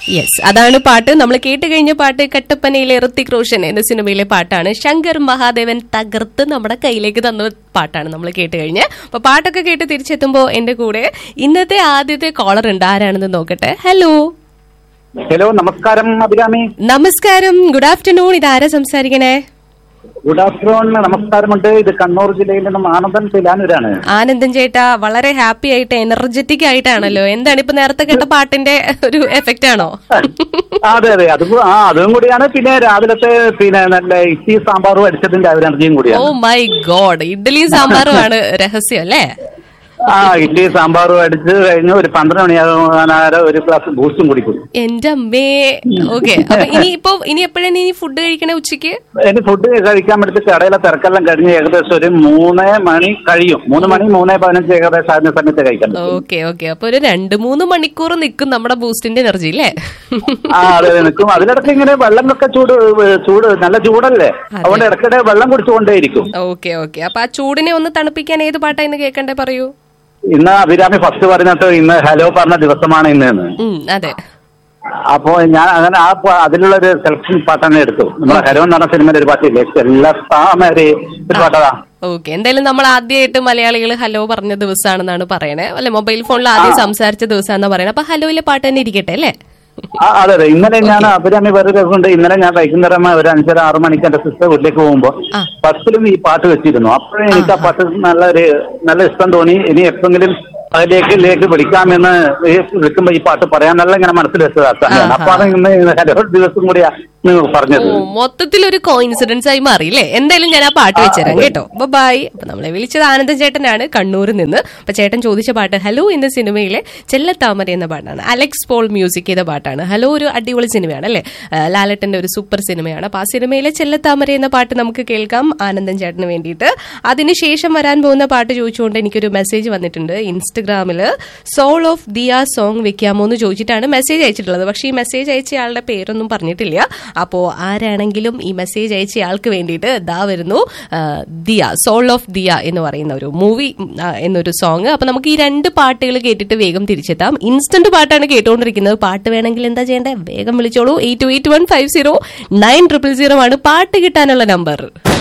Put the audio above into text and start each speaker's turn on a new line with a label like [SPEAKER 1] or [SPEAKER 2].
[SPEAKER 1] Yes അതാണ് പാട്ട് നമ്മൾ കേട്ട് കഴിഞ്ഞ പാട്ട് കട്ടപ്പനയിലെ ഋത്തിക് റോഷൻ എന്ന സിനിമയിലെ പാട്ടാണ് ശങ്കർ മഹാദേവൻ തകർത്ത് നമ്മുടെ കയ്യിലേക്ക് തന്ന പാട്ടാണ് നമ്മൾ കേട്ട് കഴിഞ്ഞ് അപ്പൊ പാട്ടൊക്കെ കേട്ട് തിരിച്ചെത്തുമ്പോ എന്റെ കൂടെ ഇന്നത്തെ ആദ്യത്തെ കോളർ ഉണ്ട് ആരാണെന്ന് നോക്കട്ടെ ഹലോ
[SPEAKER 2] ഹലോ നമസ്കാരം അഭിരാമി
[SPEAKER 1] നമസ്കാരം ഗുഡ് ആഫ്റ്റർനൂൺ ഇതാരാ സംസാരിക്കണേ
[SPEAKER 2] ഗുഡ് ആഫ്റ്റർനൂൺ നമസ്കാരമുണ്ട് ഇത് കണ്ണൂർ ജില്ലയിൽ നിന്നും ആനന്ദൻ തിലാനൂരാണ്
[SPEAKER 1] ആനന്ദൻ ചേട്ടാ വളരെ ഹാപ്പി ആയിട്ട് എനർജറ്റിക് ആയിട്ടാണല്ലോ എന്താണ് ഇപ്പൊ നേരത്തെ കേട്ട പാട്ടിന്റെ ഒരു എഫക്റ്റ് ആണോ
[SPEAKER 2] ആ, അതെ അതെ അത് ആ അതും കൂടിയാണ് പിന്നെ രാവിലത്തെ പിന്നെ നല്ല ഇച്ചി സാമ്പാറും അടിച്ചതിന്റെ ആ ഒരു എനർജിയും
[SPEAKER 1] ഓ
[SPEAKER 2] കൂടിയാണ്
[SPEAKER 1] മൈ ഗോഡ് ഇഡ്ഡലിയും സാമ്പാറുമാണ് രഹസ്യം അല്ലേ
[SPEAKER 2] ആ ഇഡ്ഡലി സാമ്പാറും അടിച്ച് കഴിഞ്ഞ് ഒരു പന്ത്രണ്ട് മണിയാകാൻ ഒരു ഗ്ലാസ് ബൂസ്റ്റും കുടിക്കും
[SPEAKER 1] എന്റെ അമ്മേ ഓക്കെ അപ്പൊ ഇനി ഇപ്പൊ ഇനി എപ്പോഴാണ് ഇനി ഫുഡ് കഴിക്കണേ ഉച്ചക്ക്
[SPEAKER 2] ഇനി ഫുഡ് കഴിക്കാൻ വേണ്ടിട്ട് കടയിലെ തിരക്കെല്ലാം കഴിഞ്ഞ് ഏകദേശം ഒരു മൂന്ന് മണി കഴിയും മൂന്ന് മണി മൂന്ന് പതിനഞ്ച് ഏകദേശം ആകുന്ന സമയത്ത് കഴിക്കാൻ പറ്റും.
[SPEAKER 1] ഓക്കെ ഓക്കെ അപ്പൊ ഒരു രണ്ട് മൂന്ന് മണിക്കൂർ നിൽക്കും നമ്മുടെ ബൂസ്റ്റിന്റെ എനർജി അല്ലേ
[SPEAKER 2] ആ അതെ അതെ, നിൽക്കും അതിലിടക്ക് ഇങ്ങനെ വെള്ളമൊക്കെ ചൂട് ഏ, ചൂട് നല്ല ചൂടല്ലേ അതുകൊണ്ട് ഇടയ്ക്കിടെ വെള്ളം കുടിച്ചുകൊണ്ടേയിരിക്കും
[SPEAKER 1] ഓക്കെ ഓക്കെ അപ്പൊ ആ ചൂടിനെ ഒന്ന് തണുപ്പിക്കാൻ ഏത് പാട്ടാ ഇന്ന് കേൾക്കണ്ടേ പറയൂ
[SPEAKER 2] ഇന്ന് അഭിരാമി ഫസ്റ്റ് പറഞ്ഞിട്ട് ഇന്ന് ഹലോ പറഞ്ഞ ദിവസമാണ് ഇന്ന് എന്ന്
[SPEAKER 1] ഉം അതെ
[SPEAKER 2] അപ്പോ ഞാൻ അങ്ങനെ ആ പ- അതിലുള്ള ഒരു സെലക്ഷൻ പാട്ടാണ് എടുത്തു നമ്മുടെ ഹലോ എന്ന് പറഞ്ഞ സിനിമയിൽ ഒരു പാട്ടില്ലേ ചെല്ലത്താമരെ ഒരു പാട്ടതാ
[SPEAKER 1] ഓക്കെ എന്തായാലും നമ്മൾ ആദ്യമായിട്ട് മലയാളികൾ ഹലോ പറഞ്ഞ ദിവസമാണെന്നാണ് പറയണേ അല്ലെ മൊബൈൽ ഫോണിൽ ആദ്യം സംസാരിച്ച ദിവസമാണെന്ന് പറയണേ അപ്പൊ ഹലോയിലെ പാട്ട് തന്നെ ഇരിക്കട്ടെ അല്ലേ
[SPEAKER 2] ആ, അതെ അതെ ഇന്നലെ ഞാൻ അഭിരാമി വേറെ രസമുണ്ട് ഇന്നലെ ഞാൻ വൈകുന്നേരം ഒരു അഞ്ചര ആറ് മണിക്ക് എന്റെ സിസ്റ്റർ വീട്ടിലേക്ക് പോകുമ്പോ
[SPEAKER 1] ആ.
[SPEAKER 2] ബസ്സിലും ഈ പാട്ട് വെച്ചിരുന്നു അപ്പോഴേ എനിക്ക് ആ പാട്ട് നല്ലൊരു നല്ല ഇഷ്ടം തോന്നി ഇനി എപ്പോഴെങ്കിലും അതിലേക്ക് ലേക്ക് വിളിക്കാമെന്ന് ഈ വിളിക്കുമ്പോ ഈ പാട്ട് പറയാൻ നല്ല ഇങ്ങനെ മനസ്സിൽ വെച്ചതാണ് അപ്പൊ അത് ഇന്ന് ഹലോ ദിവസം കൂടിയാ നിങ്ങൾ പറഞ്ഞത്
[SPEAKER 1] ഓ മൊത്തത്തിൽ ഒരു കോയിൻസിഡൻസ് ആയി മാറിയില്ലേ എന്തായാലും ഞാൻ ആ പാട്ട് വെച്ചുതരാം കേട്ടോ അപ്പൊ ബൈ അപ്പൊ നമ്മളെ വിളിച്ചത് ആനന്ദൻ ചേട്ടനാണ് കണ്ണൂരിൽ നിന്ന് അപ്പൊ ചേട്ടൻ ചോദിച്ച പാട്ട് ഹലോ എന്ന സിനിമയിലെ ചെല്ലത്താമര എന്ന പാട്ടാണ് അലക്സ് പോൾ മ്യൂസിക് ചെയ്ത പാട്ടാണ് ഹലോ ഒരു അടിപൊളി സിനിമയാണ് അല്ലെ ലാലട്ടന്റെ ഒരു സൂപ്പർ സിനിമയാണ് അപ്പൊ ആ സിനിമയിലെ ചെല്ലത്താമര എന്ന പാട്ട് നമുക്ക് കേൾക്കാം ആനന്ദൻ ചേട്ടന് വേണ്ടിയിട്ട് അതിനുശേഷം വരാൻ പോകുന്ന പാട്ട് ചോദിച്ചുകൊണ്ട് എനിക്കൊരു മെസ്സേജ് വന്നിട്ടുണ്ട് ഇൻസ്റ്റഗ്രാമില് സോൾ ഓഫ് ദിയ സോങ് വെക്കാമോ എന്ന് ചോദിച്ചിട്ടാണ് മെസ്സേജ് അയച്ചിട്ടുള്ളത് പക്ഷേ ഈ മെസ്സേജ് അയച്ച ആളുടെ പേരൊന്നും പറഞ്ഞിട്ടില്ല അപ്പോ ആരാണെങ്കിലും ഈ മെസ്സേജ് അയച്ച ആൾക്ക് വേണ്ടിയിട്ട് ദാ വരുന്നു ആ, ദിയ സോൾ ഓഫ് ദിയ എന്ന് പറയുന്ന ഒരു മൂവി എന്നൊരു സോങ് അപ്പൊ നമുക്ക് ഈ രണ്ട് പാട്ടുകൾ കേട്ടിട്ട് വേഗം തിരിച്ചെത്താം ഇൻസ്റ്റന്റ് പാട്ടാണ് കേട്ടുകൊണ്ടിരിക്കുന്നത് പാട്ട് വേണമെങ്കിൽ എന്താ ചെയ്യേണ്ടത് വേഗം വിളിച്ചോളൂ eight two eight one five zero nine triple zero ആണ് പാട്ട് കിട്ടാനുള്ള നമ്പർ